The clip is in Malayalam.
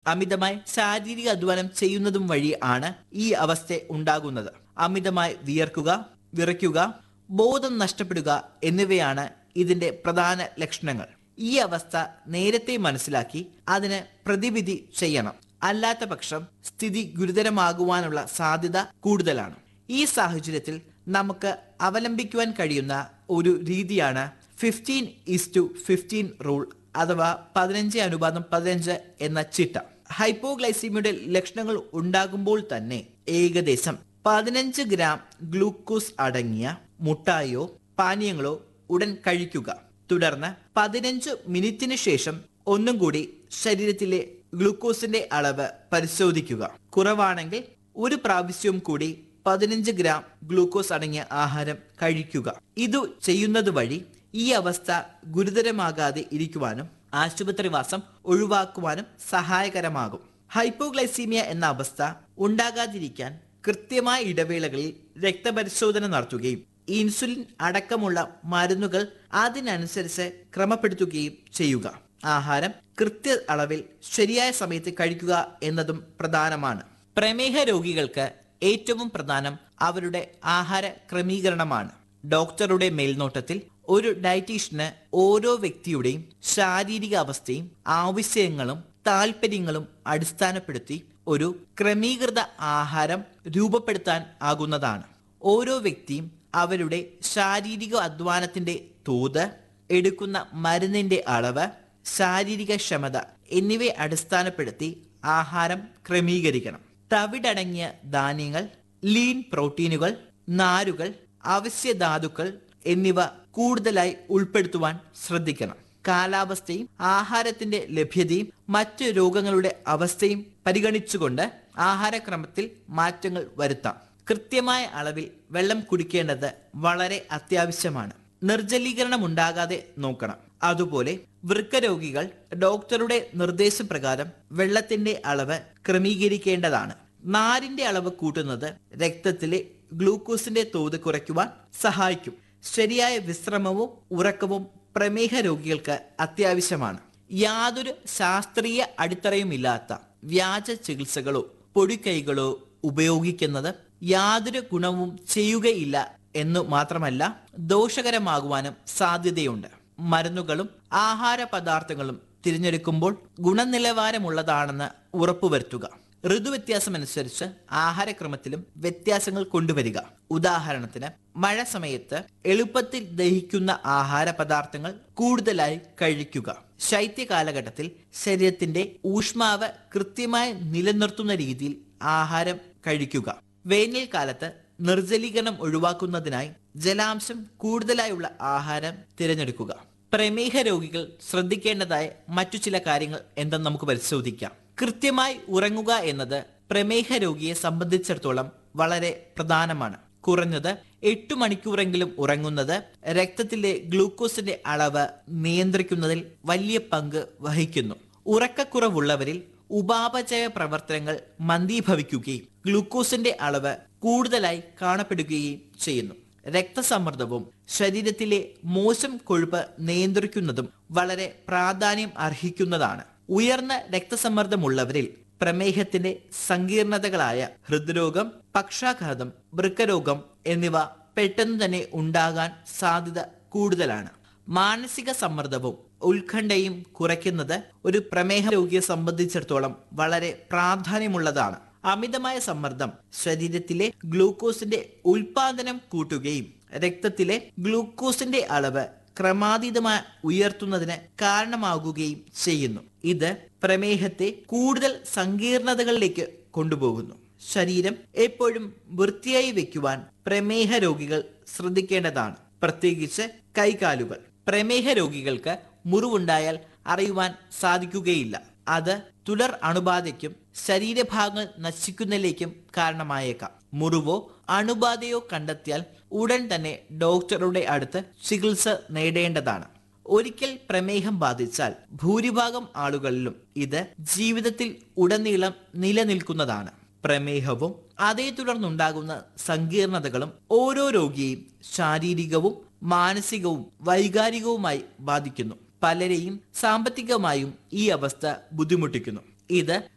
അമിതമായി ശാരീരിക അധ്വാനം ചെയ്യുന്നതും വഴി ആണ് ഈ അവസ്ഥ ഉണ്ടാകുന്നത് അമിതമായി വിയർക്കുക വിറയ്ക്കുക ബോധം നഷ്ടപ്പെടുക എന്നിവയാണ് ഇതിന്റെ പ്രധാന ലക്ഷണങ്ങൾ ഈ അവസ്ഥ നേരത്തെ മനസ്സിലാക്കി അതിന് പ്രതിവിധി ചെയ്യണം അല്ലാത്ത പക്ഷം സ്ഥിതി ഗുരുതരമാകുവാനുള്ള സാധ്യത കൂടുതലാണ് ഈ സാഹചര്യത്തിൽ നമുക്ക് അവലംബിക്കുവാൻ കഴിയുന്ന ഒരു രീതിയാണ് fifteen is to fifteen rule അഥവാ പതിനഞ്ച് അനുപാതം പതിനഞ്ച് എന്ന ചിട്ട ഹൈപ്പോഗ്ലൈസീമിയുടെ ലക്ഷണങ്ങൾ ഉണ്ടാകുമ്പോൾ തന്നെ ഏകദേശം പതിനഞ്ച് ഗ്രാം ഗ്ലൂക്കോസ് അടങ്ങിയ മുട്ടായോ പാനീയങ്ങളോ ഉടൻ കഴിക്കുക തുടർന്ന് പതിനഞ്ച് മിനിറ്റിന് ശേഷം ഒന്നും കൂടി ശരീരത്തിലെ ഗ്ലൂക്കോസിന്റെ അളവ് പരിശോധിക്കുക കുറവാണെങ്കിൽ ഒരു പ്രാവശ്യവും കൂടി പതിനഞ്ച് ഗ്രാം ഗ്ലൂക്കോസ് അടങ്ങിയ ആഹാരം കഴിക്കുക ഇത് ചെയ്യുന്നത് വഴി ഈ അവസ്ഥ ഗുരുതരമാകാതെ ഇരിക്കുവാനും ആശുപത്രിവാസം ഒഴിവാക്കുവാനും സഹായകരമാകും ഹൈപ്പോഗ്ലൈസീമിയ എന്ന അവസ്ഥ ഉണ്ടാകാതിരിക്കാൻ കൃത്യമായ ഇടവേളകളിൽ രക്തപരിശോധന നടത്തുകയും ഇൻസുലിൻ അടക്കമുള്ള മരുന്നുകൾ അതിനനുസരിച്ച് ക്രമപ്പെടുത്തുകയും ചെയ്യുക ആഹാരം കൃത്യ അളവിൽ ശരിയായ സമയത്ത് കഴിക്കുക എന്നതും പ്രധാനമാണ് പ്രമേഹ രോഗികൾക്ക് ഏറ്റവും പ്രധാനം അവരുടെ ആഹാര ക്രമീകരണമാണ് ഡോക്ടറുടെ മേൽനോട്ടത്തിൽ ഒരു ഡയറ്റീഷ്യന് ഓരോ വ്യക്തിയുടെയും ശാരീരിക അവസ്ഥയും ആവശ്യങ്ങളും താല്പര്യങ്ങളും അടിസ്ഥാനപ്പെടുത്തി ഒരു ക്രമീകൃത ആഹാരം രൂപപ്പെടുത്താൻ ആകുന്നതാണ് ഓരോ വ്യക്തിയും അവരുടെ ശാരീരിക അധ്വാനത്തിന്റെ തോത് എടുക്കുന്ന മരുന്നിന്റെ അളവ് ശാരീരിക ക്ഷമത എന്നിവയെ അടിസ്ഥാനപ്പെടുത്തി ആഹാരം ക്രമീകരിക്കണം തവിടടങ്ങിയ ധാന്യങ്ങൾ ലീൻ പ്രോട്ടീനുകൾ നാരുകൾ അവശ്യധാതുക്കൾ എന്നിവ കൂടുതലായി ഉൾപ്പെടുത്തുവാൻ ശ്രദ്ധിക്കണം കാലാവസ്ഥയും ആഹാരത്തിന്റെ ലഭ്യതയും മറ്റു രോഗങ്ങളുടെ അവസ്ഥയും പരിഗണിച്ചുകൊണ്ട് ആഹാരക്രമത്തിൽ മാറ്റങ്ങൾ വരുത്താം കൃത്യമായ അളവിൽ വെള്ളം കുടിക്കേണ്ടത് വളരെ അത്യാവശ്യമാണ് നിർജ്ജലീകരണം ഉണ്ടാകാതെ നോക്കണം അതുപോലെ വൃക്ക രോഗികൾ ഡോക്ടറുടെ നിർദ്ദേശപ്രകാരം വെള്ളത്തിന്റെ അളവ് ക്രമീകരിക്കേണ്ടതാണ് നാരിന്റെ അളവ് കൂട്ടുന്നത് രക്തത്തിലെ ഗ്ലൂക്കോസിന്റെ തോത് കുറയ്ക്കുവാൻ സഹായിക്കും ശരിയായ വിശ്രമവും ഉറക്കവും പ്രമേഹ രോഗികൾക്ക് അത്യാവശ്യമാണ് യാതൊരു ശാസ്ത്രീയ അടിത്തറയുമില്ലാത്ത വ്യാജ ചികിത്സകളോ പൊടിക്കൈകളോ ഉപയോഗിക്കുന്നത് യാതൊരു ഗുണവും ചെയ്യുകയില്ല എന്നു മാത്രമല്ല ദോഷകരമാകുവാനും സാധ്യതയുണ്ട് മരുന്നുകളും ആഹാര പദാർത്ഥങ്ങളും തിരഞ്ഞെടുക്കുമ്പോൾ ഗുണനിലവാരമുള്ളതാണെന്ന് ഉറപ്പുവരുത്തുക ഋതുവ്യത്യാസമനുസരിച്ച് ആഹാരക്രമത്തിലും വ്യത്യാസങ്ങൾ കൊണ്ടുവരിക ഉദാഹരണത്തിന് മഴ സമയത്ത് എളുപ്പത്തിൽ ദഹിക്കുന്ന ആഹാര പദാർത്ഥങ്ങൾ കൂടുതലായി കഴിക്കുക ശൈത്യ കാലഘട്ടത്തിൽ ശരീരത്തിന്റെ ഊഷ്മാവ് കൃത്യമായി നിലനിർത്തുന്ന രീതിയിൽ ആഹാരം കഴിക്കുക വേനൽക്കാലത്ത് നിർജ്ജലീകരണം ഒഴിവാക്കുന്നതിനായി ജലാംശം കൂടുതലായുള്ള ആഹാരം തിരഞ്ഞെടുക്കുക പ്രമേഹ രോഗികൾ ശ്രദ്ധിക്കേണ്ടതായ മറ്റു ചില കാര്യങ്ങൾ എന്തെന്ന് നമുക്ക് പരിശോധിക്കാം കൃത്യമായി ഉറങ്ങുക എന്നത് പ്രമേഹ രോഗിയെ സംബന്ധിച്ചിടത്തോളം വളരെ പ്രധാനമാണ് കുറഞ്ഞത് എട്ടു മണിക്കൂറെങ്കിലും ഉറങ്ങുന്നത് രക്തത്തിലെ ഗ്ലൂക്കോസിന്റെ അളവ് നിയന്ത്രിക്കുന്നതിൽ വലിയ പങ്ക് വഹിക്കുന്നു ഉറക്കക്കുറവുള്ളവരിൽ ഉപാപചയ പ്രവർത്തനങ്ങൾ മന്ദീഭവിക്കുകയും ഗ്ലൂക്കോസിന്റെ അളവ് കൂടുതലായി കാണപ്പെടുകയും ചെയ്യുന്നു രക്തസമ്മർദ്ദവും ശരീരത്തിലെ മോശം കൊഴുപ്പ് നിയന്ത്രിക്കുന്നതും വളരെ പ്രാധാന്യം അർഹിക്കുന്നതാണ് ഉയർന്ന രക്തസമ്മർദ്ദമുള്ളവരിൽ പ്രമേഹത്തിന്റെ സങ്കീർണതകളായ ഹൃദ്രോഗം പക്ഷാഘാതം വൃക്കരോഗം എന്നിവ പെട്ടെന്ന് തന്നെ ഉണ്ടാകാൻ സാധ്യത കൂടുതലാണ് മാനസിക സമ്മർദ്ദവും ഉത്കണ്ഠയും കുറയ്ക്കുന്നത് ഒരു പ്രമേഹ രോഗിയെ സംബന്ധിച്ചിടത്തോളം വളരെ പ്രാധാന്യമുള്ളതാണ് അമിതമായ സമ്മർദ്ദം ശരീരത്തിലെ ഗ്ലൂക്കോസിന്റെ ഉൽപാദനം കൂട്ടുകയും രക്തത്തിലെ ഗ്ലൂക്കോസിന്റെ അളവ് ക്രമാതീതമായി ഉയർത്തുന്നതിന് കാരണമാകുകയും ചെയ്യുന്നു ഇത് പ്രമേഹത്തെ കൂടുതൽ സങ്കീർണതകളിലേക്ക് കൊണ്ടുപോകുന്നു ശരീരം എപ്പോഴും വൃത്തിയായി വെക്കുവാൻ പ്രമേഹ രോഗികൾ ശ്രദ്ധിക്കേണ്ടതാണ് പ്രത്യേകിച്ച് കൈകാലുകൾ പ്രമേഹ രോഗികൾക്ക് മുറിവുണ്ടായാൽ അറിയുവാൻ സാധിക്കുകയില്ല അത് തുടർ അണുബാധയ്ക്കും ശരീരഭാഗങ്ങൾ നശിക്കുന്നതിലേക്കും കാരണമായേക്കാം മുറിവോ അണുബാധയോ കണ്ടെത്തിയാൽ ഉടൻ തന്നെ ഡോക്ടറുടെ അടുത്ത് ചികിത്സ നേടേണ്ടതാണ് ഒരിക്കൽ പ്രമേഹം ബാധിച്ചാൽ ഭൂരിഭാഗം ആളുകളിലും ഇത് ജീവിതത്തിൽ ഉടനീളം നിലനിൽക്കുന്നതാണ് പ്രമേഹവും അതേ തുടർന്നുണ്ടാകുന്ന സങ്കീർണതകളും ഓരോ രോഗിയെയും ശാരീരികവും മാനസികവും വൈകാരികവുമായി ബാധിക്കുന്നു പലരെയും സാമ്പത്തികമായും ഈ അവസ്ഥ ബുദ്ധിമുട്ടിക്കുന്നു ഇത്